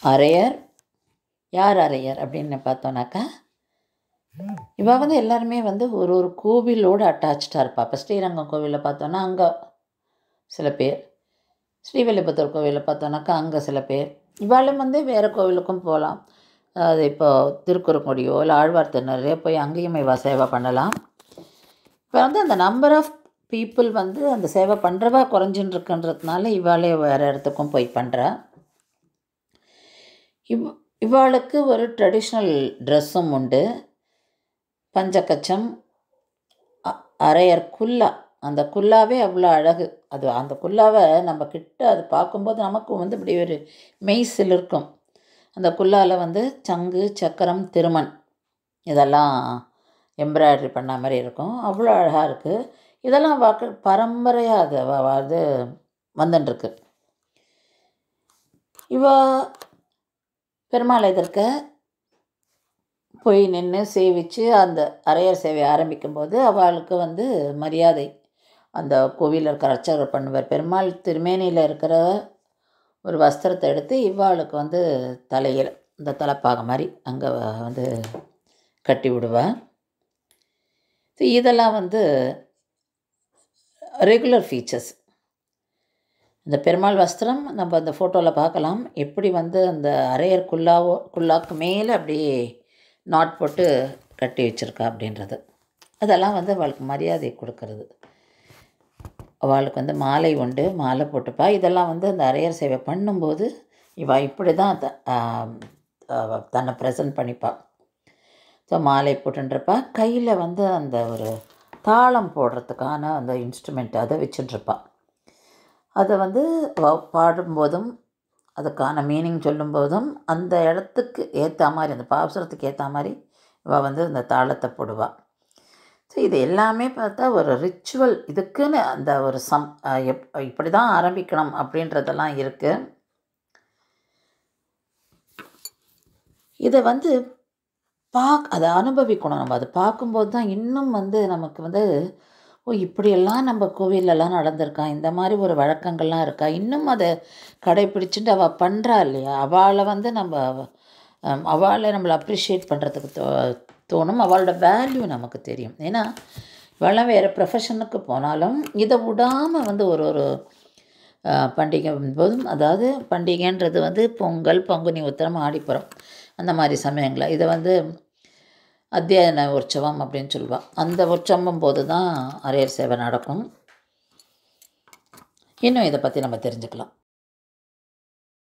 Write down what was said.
அரையர் யார் அரையர் அப்படின்னு பார்த்தோன்னாக்கா இவள் வந்து எல்லாருமே வந்து ஒரு ஒரு கோவிலோடு அட்டாச்சாக இருப்பாள் இப்போ ஸ்ரீரங்கம் கோவிலில் பார்த்தோன்னா அங்கே சில பேர் ஸ்ரீவில்லிபுத்தூர் கோவிலில் பார்த்தோன்னாக்கா அங்கே சில பேர் இவாளும் வந்து வேறு கோவிலுக்கும் போகலாம் அது இப்போ திருக்குறங்குடியோ இல்லை ஆழ்வார் திருநறையோ போய் அங்கேயும் இவா சேவை பண்ணலாம் இப்போ வந்து அந்த நம்பர் ஆஃப் பீப்புள் வந்து அந்த சேவை பண்ணுறவா குறைஞ்சின்னு இருக்குன்றதுனால இவாளே வேறு இடத்துக்கும் போய் பண்ணுறா இவ் இவாளுக்கு ஒரு ட்ரெடிஷ்னல் ட்ரெஸ்ஸும் உண்டு பஞ்சகச்சம் அ- அரையர் குல்லா அந்த குல்லாவே அவ்வளோ அழகு அது அந்த குல்லாவை நம்ம கிட்ட அது பார்க்கும்போது நமக்கும் வந்து இப்படி ஒரு மெய்சில் இருக்கும் அந்த குல்லால வந்து சங்கு சக்கரம் திருமண் இதெல்லாம் எம்ப்ராய்டரி பண்ண மாதிரி இருக்கும் அவ்வளோ அழகாக இருக்குது இதெல்லாம் வாக்கு பரம்பரையாக அது வ- வ- இது வந்துட்டுருக்கு இவ பெருமாள் எதிர்க்க போய் நின்று சேவித்து அந்த அரையர் சேவை ஆரம்பிக்கும்போது அவளுக்கு வந்து மரியாதை அந்த கோவிலில் இருக்கிற அர்ச்சகர் பண்ணுவார் பெருமாள் திருமேனியில் இருக்கிற ஒரு வஸ்திரத்தை எடுத்து இவாளுக்கு வந்து தலையில் இந்த தலைப்பாக மாதிரி அங்கே வந்து கட்டி விடுவா So இதெல்லாம் வந்து ரெகுலர் ஃபீச்சர்ஸ் இந்த பெருமாள் வஸ்திரம் நம்ம அந்த ஃபோட்டோவில் பார்க்கலாம் எப்படி வந்து அந்த அரையர் குல்லாவோ குல்லாக்கு மேலே அப்படியே நாட் போட்டு கட்டி வச்சுருக்கா அப்படின்றது அதெல்லாம் வந்து அவளுக்கு மரியாதை கொடுக்கறது அவளுக்கு வந்து மாலை உண்டு மாலை போட்டுப்பா இதெல்லாம் வந்து அந்த அரையர் சேவை பண்ணும்போது இவ இப்படி தான் த- ஆம், அவ தன்னை ப்ரெசன்ட் பண்ணிப்பா ஸோ மாலை போட்டுருப்பா கையில் வந்து அந்த ஒரு தாளம் போடுறதுக்கான அந்த இன்ஸ்ட்ருமெண்ட் அதை வச்சுட்டுருப்பா அதை வந்து அவ பாடும்போதும் அதுக்கான மீனிங் சொல்லும்போதும் அந்த இடத்துக்கு ஏற்ற மாதிரி அந்த பாசுரத்துக்கு ஏற்ற மாதிரி இவள் வந்து அந்த தாளத்தை போடுவாள் ஸோ இது எல்லாமே பார்த்தா ஒரு ரிச்சுவல் இதுக்குன்னு அந்த ஒரு சம் அஹ் எப் இப்படி தான் ஆரம்பிக்கணும் அப்படின்றதெல்லாம் இருக்குது இதை வந்து பாக் அதை அனுபவிக்கணும் நம்ம அதை பார்க்கும்போது தான் இன்னும் வந்து நமக்கு வந்து ஓ இப்படியெல்லாம் நம்ம கோவிலெல்லாம் நடந்திருக்கா இந்த மாதிரி ஒரு வழக்கங்கள்லாம் இருக்கா இன்னும் அதை கடைப்பிடிச்சிட்டு அவள் பண்ணுறா இல்லையா அவளை வந்து நம்ம அம், அவளை நம்மளை அப்ரிஷியேட் பண்ணுறதுக்கு தோ தோணும் அவளோட வேல்யூ நமக்கு தெரியும் ஏன்னா இவெல்லாம் வேறு ப்ரொஃபஷனுக்கு போனாலும் இதை விடாமல் வந்து ஒரு ஒரு அஹ், பண்டிகை போதும் அதாவது பண்டிகைன்றது வந்து பொங்கல் பங்குனி உத்திரம் ஆடிப்புறம் அந்த மாதிரி சமயங்களில் இதை வந்து அத்தியாயன உற்சவம் அப்படின்னு சொல்லுவாள் அந்த உற்சவம் போது தான் அரையர் சேவை நடக்கும் இன்னும் இதை பற்றி நம்ம தெரிஞ்சுக்கலாம்